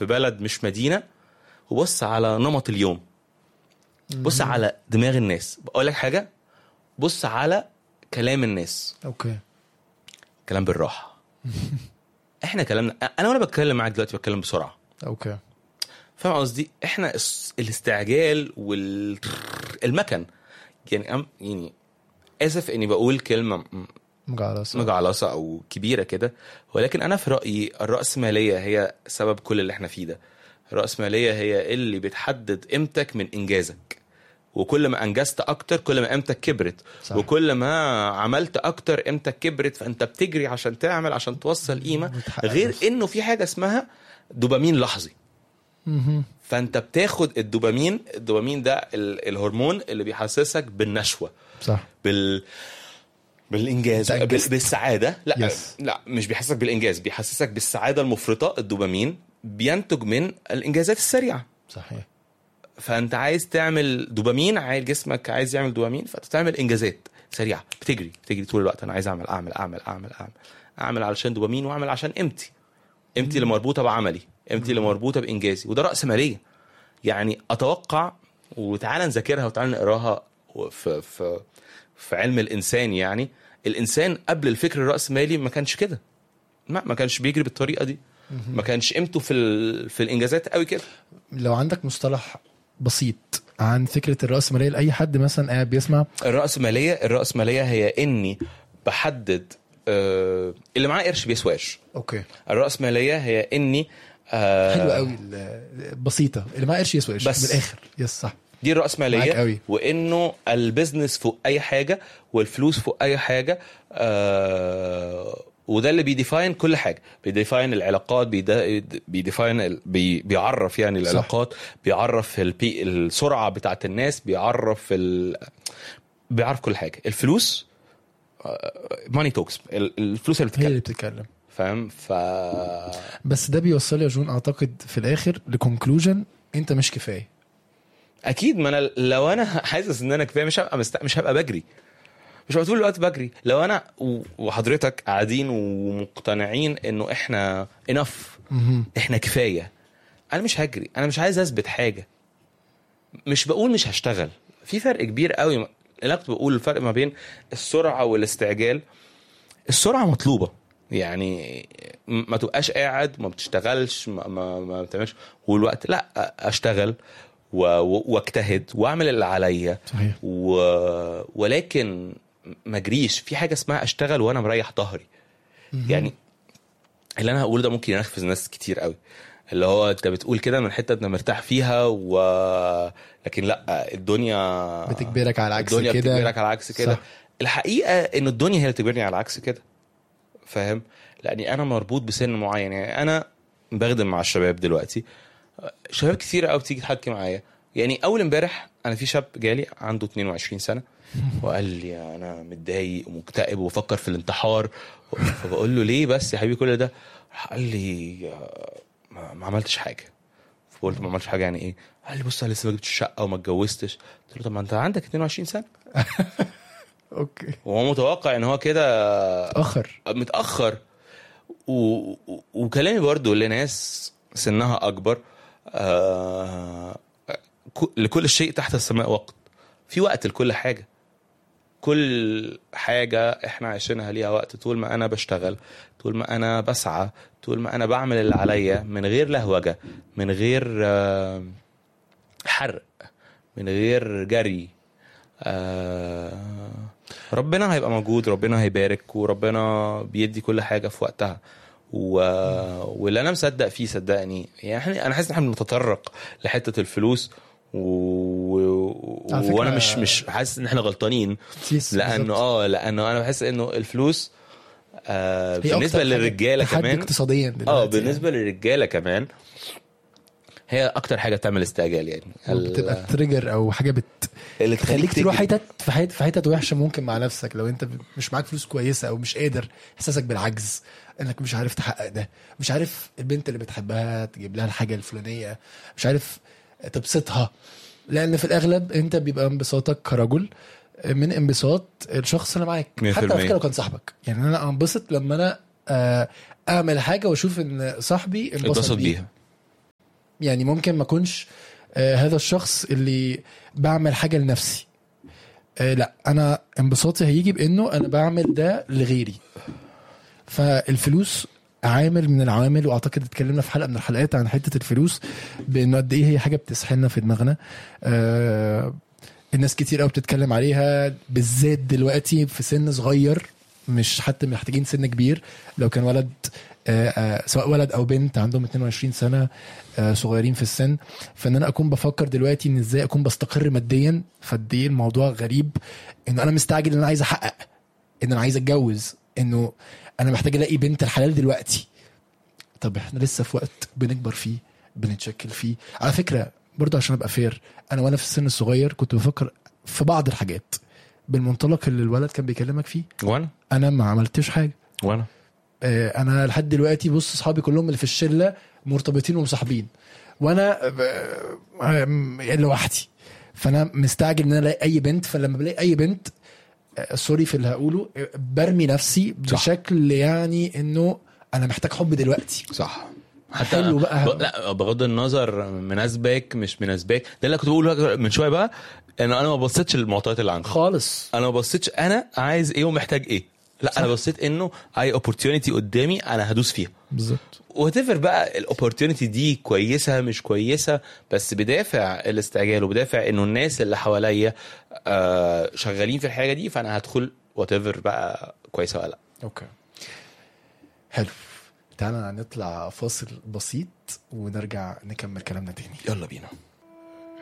في بلد مش مدينه وبص على نمط اليوم بص على دماغ الناس اقول لك حاجه بص على كلام الناس اوكي كلام بالراحه احنا كلامنا انا وانا بتكلم معاك دلوقتي بتكلم بسرعه اوكي فاهم قصدي احنا الس- الاستعجال والمكن يعني أم يعني اسف اني بقول كلمه م- مجعلصة مجعلصه او كبيره كده ولكن انا في رايي الراسماليه هي سبب كل اللي احنا فيه ده الراسماليه هي اللي بتحدد قيمتك من انجازك وكل ما انجزت اكتر كل ما قيمتك كبرت صح. وكل ما عملت اكتر قيمتك كبرت فانت بتجري عشان تعمل عشان توصل قيمه بتحقق غير نفسك. انه في حاجه اسمها دوبامين لحظي مهم. فانت بتاخد الدوبامين الدوبامين ده ال- الهرمون اللي بيحسسك بالنشوه صح بال بالانجاز أنت بال... أنجزت. بالسعاده لا Yes. لا مش بيحسسك بالانجاز بيحسسك بالسعاده المفرطه الدوبامين بينتج من الانجازات السريعه صحيح فانت عايز تعمل دوبامين عايز جسمك عايز يعمل دوبامين فانت تعمل انجازات سريعه بتجري بتجري طول الوقت انا عايز اعمل اعمل اعمل اعمل اعمل اعمل علشان دوبامين واعمل عشان قيمتي قيمتي اللي مربوطه بعملي قيمتي اللي مربوطه بانجازي وده راس ماليه يعني اتوقع وتعالى نذاكرها وتعالى نقراها في في في علم الانسان يعني الانسان قبل الفكر الراسمالي ما كانش كده ما ما كانش بيجري بالطريقه دي ما كانش قيمته في ال... في الانجازات قوي كده لو عندك مصطلح بسيط عن فكره الراسماليه لاي حد مثلا قاعد بيسمع الرأسمالية الرأسمالية هي إني بحدد آه اللي معاه قرش بيسوى قرش اوكي الرأسمالية هي إني آه حلوه قوي بسيطه اللي معاه قرش يسوى قرش بس. من الاخر يس صح دي معاك الرأسمالية قوي. وإنه البيزنس فوق أي حاجة والفلوس فوق أي حاجة آه وده اللي بيديفاين كل حاجة بيديفاين العلاقات بيدا- بيديفاين ال- بي بيعرف يعني صح. العلاقات بيعرف البي السرعة بتاعت الناس بيعرف ال بيعرف كل حاجة الفلوس ماني توكس الفلوس اللي هي بتتكلم اللي بتتكلم فاهم ف بس ده بيوصل يا جون اعتقد في الاخر لكونكلوجن انت مش كفايه اكيد ما انا لو انا حاسس ان انا كفايه مش هبقى مست... مش هبقى بجري مش هبقى طول الوقت بجري لو انا و- وحضرتك قاعدين ومقتنعين انه احنا انف مهم. احنا كفايه انا مش هجري انا مش عايز اثبت حاجه مش بقول مش هشتغل في فرق كبير قوي اللي انا كنت بقول الفرق ما بين السرعه والاستعجال السرعه مطلوبه يعني م- ما تبقاش قاعد ما بتشتغلش ما, ما, ما بتعملش والوقت لا اشتغل و- و- واجتهد واعمل اللي عليا صحيح و... ولكن ما اجريش في حاجه اسمها اشتغل وانا مريح ظهري يعني اللي انا هقوله ده ممكن ينرفز ناس كتير قوي اللي هو انت بتقول كده من حته انت مرتاح فيها و لكن لا الدنيا بتجبرك على عكس الدنيا كده. بتجبرك على عكس كده صح. الحقيقه ان الدنيا هي اللي بتجبرني على عكس كده فاهم لاني انا مربوط بسن معين يعني انا بخدم مع الشباب دلوقتي شباب كتير قوي بتيجي تحكي معايا يعني اول امبارح انا في شاب جالي عنده 22 سنه وقال لي انا متضايق ومكتئب وبفكر في الانتحار فبقول له ليه بس يا حبيبي كل ده راح قال لي آه، ما, ما عملتش حاجه فقلت ما عملتش حاجه يعني ايه قال لي بص انا لسه ما جبتش شقه وما اتجوزتش قلت له طب ما انت عندك 22 سنه اوكي وهو متوقع ان هو كده اخر متاخر و... و... وكلامي برضو لناس سنها اكبر آه... ك- لكل شيء تحت السماء وقت في وقت لكل حاجه كل حاجه احنا عايشينها ليها وقت طول ما انا بشتغل طول ما انا بسعى طول ما انا بعمل اللي عليا من غير لهوجه من غير آه... حرق من غير جري آه... ربنا هيبقى موجود ربنا هيبارك وربنا بيدي كل حاجه في وقتها و... واللي انا مصدق فيه صدقني يعني احنا انا حاسس ان احنا بنتطرق لحته الفلوس و... و... على فكرة- وانا مش مش حاسس ان احنا غلطانين سيس لانه بالظبط. اه لانه انا بحس انه الفلوس آه هي بالنسبه أكتر حاجة للرجاله تحدي كمان اقتصاديا دلوقتي اه بالنسبه للرجاله كمان هي اكتر حاجه بتعمل استعجال يعني يعني. بتبقى تريجر او حاجه بت... اللي تخليك تروح تجري. حتت في حتت في حتت وحشه ممكن مع نفسك لو انت مش معاك فلوس كويسه او مش قادر احساسك بالعجز انك مش عارف تحقق ده مش عارف البنت اللي بتحبها تجيب لها الحاجه الفلانيه مش عارف تبسطها لان في الاغلب انت بيبقى انبساطك كرجل من انبساط الشخص اللي معاك 100%. حتى على فكره لو كان صاحبك يعني انا انبسط لما انا آه، اعمل حاجه واشوف ان صاحبي انبسط اتبسط بيها بيها يعني ممكن ما اكونش آه هذا الشخص اللي بعمل حاجه لنفسي آه لا انا انبساطي هيجي بانه انا بعمل ده لغيري فالفلوس عامل من العوامل واعتقد اتكلمنا في حلقه من الحلقات عن حته الفلوس بانه قد ايه هي حاجه بتسحلنا في دماغنا آه الناس كتير قوي بتتكلم عليها بالذات دلوقتي في سن صغير مش حتى محتاجين سن كبير لو كان ولد آه، آه، سواء ولد او بنت عندهم 22 سنه آه، صغيرين في السن فان انا اكون بفكر دلوقتي ان ازاي اكون بستقر ماديا فقد ايه الموضوع غريب ان انا مستعجل ان انا عايز احقق ان انا عايز اتجوز انه انا محتاج الاقي بنت الحلال دلوقتي طب احنا لسه في وقت بنكبر فيه بنتشكل فيه على فكره برضه عشان ابقى فير انا وانا في السن الصغير كنت بفكر في بعض الحاجات بالمنطلق اللي الولد كان بيكلمك فيه وانا انا ما عملتش حاجه وانا آه، انا لحد دلوقتي بص اصحابي كلهم اللي في الشله مرتبطين ومصاحبين وانا آه، آه، لوحدي فانا مستعجل ان انا الاقي اي بنت فلما بلاقي اي بنت آه، سوري في اللي هقوله آه، برمي نفسي صح. بشكل يعني انه انا محتاج حب دلوقتي صح حلو بقى. ب... لا بغض النظر مناسبك مش مناسبك ده اللي كنت بقوله من شويه بقى ان انا ما بصيتش للمعطيات اللي عندي خالص انا ما بصيتش انا عايز ايه ومحتاج ايه لا صح. انا بصيت انه اي اوبورتيونيتي قدامي انا هدوس فيها بالظبط وات بقى الاوبورتيونيتي دي كويسه مش كويسه بس بدافع الاستعجال وبدافع انه الناس اللي حواليا آه شغالين في الحاجه دي فانا هدخل وات بقى كويسه ولا لا اوكي حلو تعالى نطلع فاصل بسيط ونرجع نكمل كلامنا تاني يلا بينا